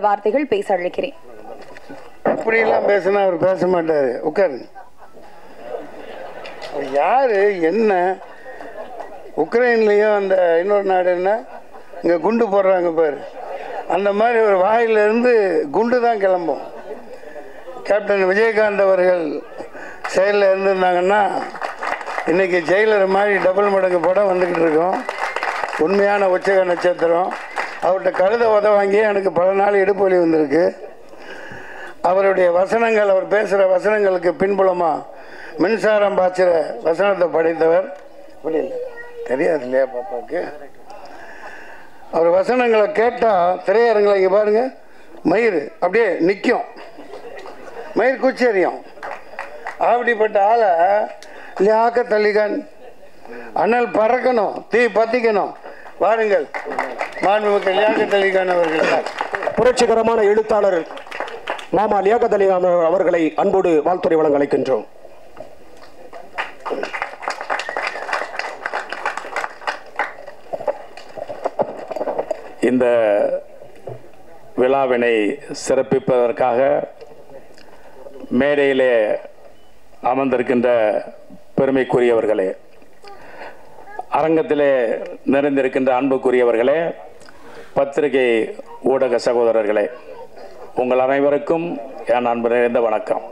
வார்த்தைகள் பேச அழைக்கிறேன் இப்படியெல்லாம் பேசினா அவர் பேச மாட்டாரு உட்காருங்க அவர் யாரு என்ன உக்ரைன்லயும் அந்த இன்னொரு நாடு என்ன இங்க குண்டு போடுறாங்க பாரு அந்த மாதிரி ஒரு வாயில இருந்து குண்டு தான் கிளம்பும் கேப்டன் விஜயகாந்த் அவர்கள் செயலில் இருந்திருந்தாங்கன்னா இன்னைக்கு ஜெயிலர் மாதிரி டபுள் மடங்கு படம் வந்துக்கிட்டு இருக்கோம் உண்மையான உச்சக நட்சத்திரம் அவர்கிட்ட கழுத உத வாங்கி எனக்கு பல நாள் இடுப்பு வலி வந்திருக்கு அவருடைய வசனங்கள் அவர் பேசுகிற வசனங்களுக்கு பின்புலமாக மின்சாரம் பாய்ச்சுற வசனத்தை படைத்தவர் புரியல தெரியாது இல்லையா பாப்பாவுக்கு அவர் வசனங்களை கேட்டால் திரையரங்கில் இங்கே பாருங்க மயிர் அப்படியே நிற்கும் மயிர் குச்சரியும் அப்படிப்பட்ட ஆளை லியாக்க தள்ளிகான் அனல் பறக்கணும் தீ பத்திக்கணும் வாருங்கள் மாண்புமிக்க லியாக்க தள்ளிகான் அவர்கள் புரட்சிகரமான எழுத்தாளர் மாமா லியாகத் அலி அவர்களை அன்போடு வாழ்த்துறை வழங்க அழைக்கின்றோம் இந்த விழாவினை சிறப்பிப்பதற்காக மேடையிலே அமர்ந்திருக்கின்ற பெருமைக்குரியவர்களே அரங்கத்திலே நிறைந்திருக்கின்ற அன்புக்குரியவர்களே பத்திரிகை ஊடக சகோதரர்களே உங்கள் அனைவருக்கும் என் அன்பு நிறைந்த வணக்கம்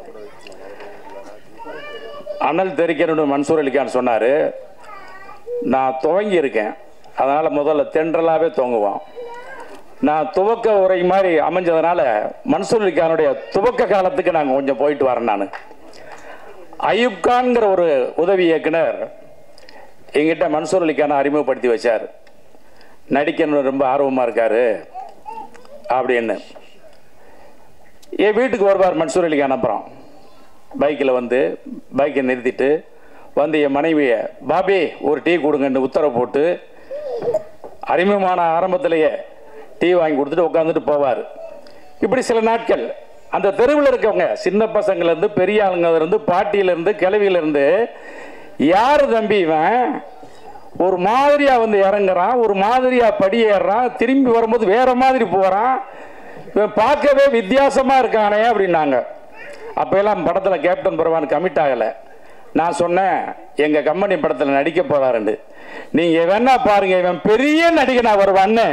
அனல் தெரிக்கணும் மன்சூர் அலிகான் சொன்னார் நான் துவங்கி இருக்கேன் அதனால் முதல்ல தென்றலாகவே துவங்குவோம் நான் துவக்க உரை மாதிரி அமைஞ்சதுனால மன்சூர் அலிகானுடைய துவக்க காலத்துக்கு நாங்கள் கொஞ்சம் போயிட்டு வரேன் நான் அயூப் கான்ங்கிற ஒரு உதவி இயக்குனர் எங்கிட்ட மன்சூர் அலிகானை அறிமுகப்படுத்தி வச்சார் நடிக்கணும் ரொம்ப ஆர்வமாக இருக்காரு அப்படின்னு என் வீட்டுக்கு வருவார் மன்சூர் அலிகான் அப்புறம் பைக்கில் வந்து பைக்கை நிறுத்திட்டு வந்து என் மனைவியை பாபி ஒரு டீ கொடுங்கன்னு உத்தரவு போட்டு அறிமுகமான ஆரம்பத்திலேயே டீ வாங்கி கொடுத்துட்டு உட்காந்துட்டு போவார் இப்படி சில நாட்கள் அந்த தெருவில் இருக்கவங்க சின்ன பசங்கள்லேருந்து பெரிய ஆளுங்கலேருந்து பாட்டியிலேருந்து கிளவியிலேருந்து யார் தம்பி இவன் ஒரு மாதிரியா வந்து இறங்குறான் ஒரு மாதிரியா படியேறான் திரும்பி வரும்போது வேற மாதிரி போறான் இவன் பார்க்கவே வித்தியாசமா இருக்கானே அப்படின்னாங்க அப்ப எல்லாம் படத்துல கேப்டன் பரவான் கமிட் ஆகல நான் சொன்னேன் எங்க கம்பெனி படத்துல நடிக்க போறாருண்டு நீங்க வேணா பாருங்க இவன் பெரிய நடிகனா வருவான்னு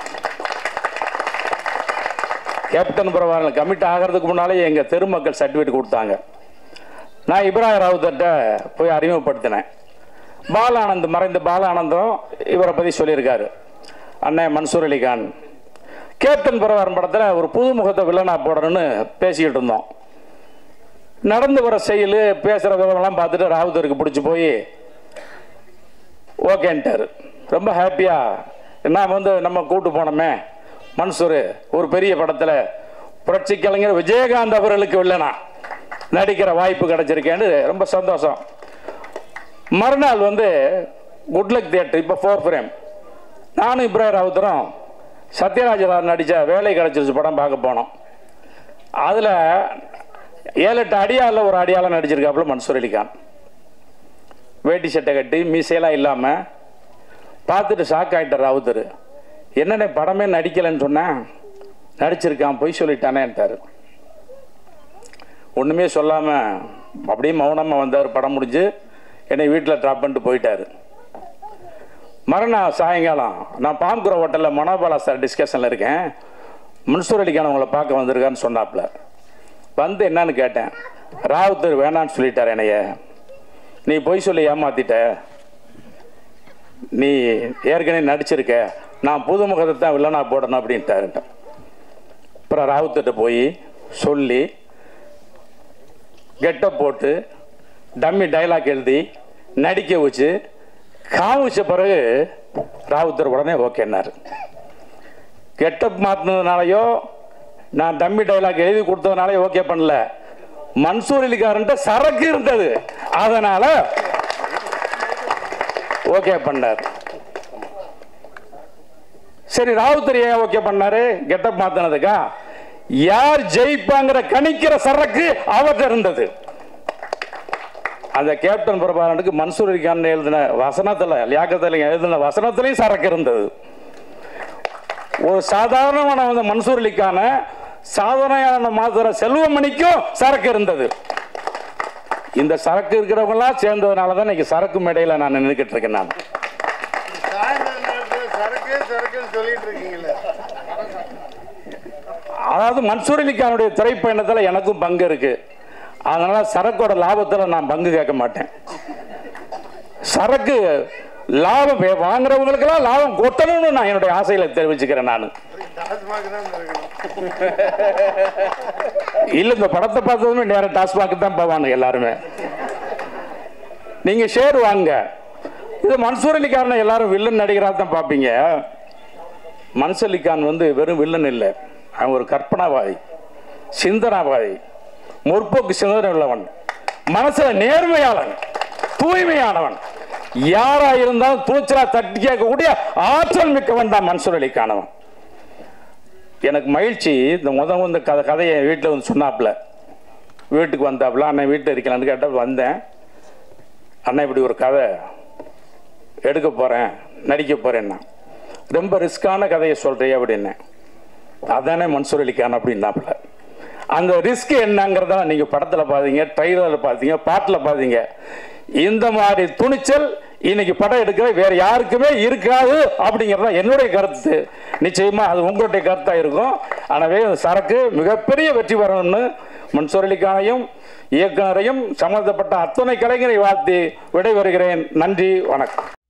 கேப்டன் பரவாயில்ல கமிட் ஆகிறதுக்கு முன்னாலே எங்க தெருமக்கள் சர்டிஃபிகேட் கொடுத்தாங்க நான் இப்ராஹிம் ராவுத்தர்கிட்ட போய் அறிமுகப்படுத்தினேன் பாலானந்த் மறைந்த பாலானந்தம் இவரை பற்றி சொல்லியிருக்காரு அண்ணன் மன்சூர் அலிகான் கேப்டன் பரவாரன் படத்தில் ஒரு புது முகத்தை வில்லனா போடணும்னு பேசிக்கிட்டு இருந்தோம் நடந்து வர செயல் பேசுகிற விதமெல்லாம் பார்த்துட்டு ராவுத்தருக்கு பிடிச்சி போய் ஓகேன்ட்டார் ரொம்ப ஹாப்பியாக நான் வந்து நம்ம கூட்டு போனோமே மன்சூர் ஒரு பெரிய படத்தில் புரட்சி கலைஞர் விஜயகாந்த் அவர்களுக்கு வில்லனா நடிக்கிற வாய்ப்பு கிடைச்சிருக்கேன்னு ரொம்ப சந்தோஷம் மறுநாள் வந்து குட்லக் தியேட்டர் இப்போ ஃபோர் ஃப்ரேம் நானும் இப்ராஹிம் ராவுத்தரும் சத்யராஜ் நடித்த வேலை கிடைச்சிருச்சு படம் பார்க்க போனோம் அதில் ஏழு எட்டு அடியாளில் ஒரு அடியாள நடிச்சிருக்காப்புல மன்சூர் அலிகான் வேட்டி சட்டை கட்டி மீசையெல்லாம் இல்லாமல் பார்த்துட்டு ஷாக் ஆகிட்டார் ராவுத்தர் என்னென்ன படமே நடிக்கலைன்னு சொன்னேன் நடிச்சிருக்கான் பொய் சொல்லிட்டானேன்ட்டார் ஒன்றுமே சொல்லாமல் அப்படியே மௌனமாக வந்தார் படம் முடிஞ்சு என்னை வீட்டில் ட்ராப் பண்ணிட்டு போயிட்டாரு மறுநாள் சாயங்காலம் நான் பாம்குர ஹோட்டலில் மனோபாலா சார் டிஸ்கஷனில் இருக்கேன் மன்சூர் அலிகான் உங்களை பார்க்க வந்திருக்கான்னு சொன்னாப்புல வந்து என்னன்னு கேட்டேன் ராவுத்தர் வேணான்னு சொல்லிட்டார் என்னைய நீ பொய் சொல்லி ஏமாத்திட்ட நீ ஏற்கனவே நடிச்சிருக்க நான் புது முகத்தை தான் வில்லனா போடணும் அப்படின்ட்டாருட்ட அப்புறம் ராவுத்திட்ட போய் சொல்லி கெட்டப் போட்டு டம்மி டைலாக் எழுதி நடிக்க வச்சு காமிச்ச பிறகு ராவுத்தர் உடனே ஓகேன்னாரு கெட்டப் மாற்றினதுனாலையோ நான் டம்மி டைலாக் எழுதி கொடுத்ததுனாலே ஓகே பண்ணல மன்சூர் அலிகாரன்ட்ட சரக்கு இருந்தது அதனால ஓகே பண்ணார் சரி ராவுத்தர் ஏன் ஓகே பண்ணாரு கெட்டப் மாத்தினதுக்கா யார் ஜெயிப்பாங்கிற கணிக்கிற சரக்கு அவர்கிட்ட இருந்தது அந்த கேப்டன் பிரபாகரனுக்கு மன்சூர் அலிகான் எழுதின வசனத்தில் லியாக்கத்தில் எழுதின வசனத்திலையும் சரக்கு இருந்தது ஒரு சாதாரணமான வந்து மன்சூர் அலிக்கான சாதனையான மாத்திர செல்வமணிக்கும் சரக்கு இருந்தது இந்த சரக்கு இருக்கிறவங்களாம் சேர்ந்ததுனால தான் இன்னைக்கு சரக்கு மேடையில் நான் நின்றுக்கிட்டு இருக்கேன் நான் சாயந்தர நேரத்தில் சரக்கு சரக்குன்னு சொல்லிட்டு இருக்கீங்களே அதாவது மன்சூர் அலிகானுடைய திரைப்பயணத்தில் எனக்கும் பங்கு இருக்கு அதனால சரக்கோட லாபத்தில் நான் பங்கு கேட்க மாட்டேன் சரக்கு லாபம் வே- வாங்குறவங்களுக்கெல்லாம் லாபம் கொட்டணும்னு நான் என்னுடைய ஆசையில தெரிவிச்சுக்கிறேன் நான் டாஸ்மாக் தான் இருக்கணும் இல்ல இந்த படத்தை பார்த்ததுமே நேரம் டாஸ்மாக் தான் போவானுங்க எல்லாருமே நீங்க ஷேர் வாங்க இது மன்சூர் அலிகாரனை எல்லாரும் வில்லன் நடிகராக தான் பார்ப்பீங்க மன்சூர் அலிகான் வந்து வெறும் வில்லன் இல்லை அவன் ஒரு கற்பனாவாதி சிந்தனாவாதி முற்போக்கு சிந்தனை உள்ளவன் மனசுல நேர்மையாளன் தூய்மையானவன் யாரா இருந்தாலும் தூச்சலா தட்டி கேட்கக்கூடிய ஆற்றல் மிக்கவன் தான் மன்சூர் அலிகானவன் எனக்கு மகிழ்ச்சி இந்த முத இந்த கதை கதையை வீட்டில் வந்து சொன்னாப்புல வீட்டுக்கு வந்தாப்புல அண்ணன் வீட்டில் இருக்கலான்னு கேட்டால் வந்தேன் அண்ணன் இப்படி ஒரு கதை எடுக்க போகிறேன் நடிக்க போகிறேன்னா ரொம்ப ரிஸ்கான கதையை சொல்கிறிய அப்படின்னேன் அதானே மன்சூர் அலிகான் அப்படின்னாப்புல அந்த ரிஸ்க் என்னங்கிறத நீங்கள் படத்தில் பார்த்தீங்க ட்ரைலரில் பார்த்தீங்க பாட்டில் பார்த்தீங்க இந்த மாதிரி துணிச்சல் இன்னைக்கு படம் எடுக்கிற வேற யாருக்குமே இருக்காது அப்படிங்கிறது தான் என்னுடைய கருத்து நிச்சயமா அது உங்களுடைய கருத்தா இருக்கும் எனவே இந்த சரக்கு மிகப்பெரிய வெற்றி பெறணும்னு மன்சூர் அலிகானையும் இயக்குனரையும் சம்பந்தப்பட்ட அத்தனை கலைஞரை வாழ்த்தி விடைபெறுகிறேன் நன்றி வணக்கம்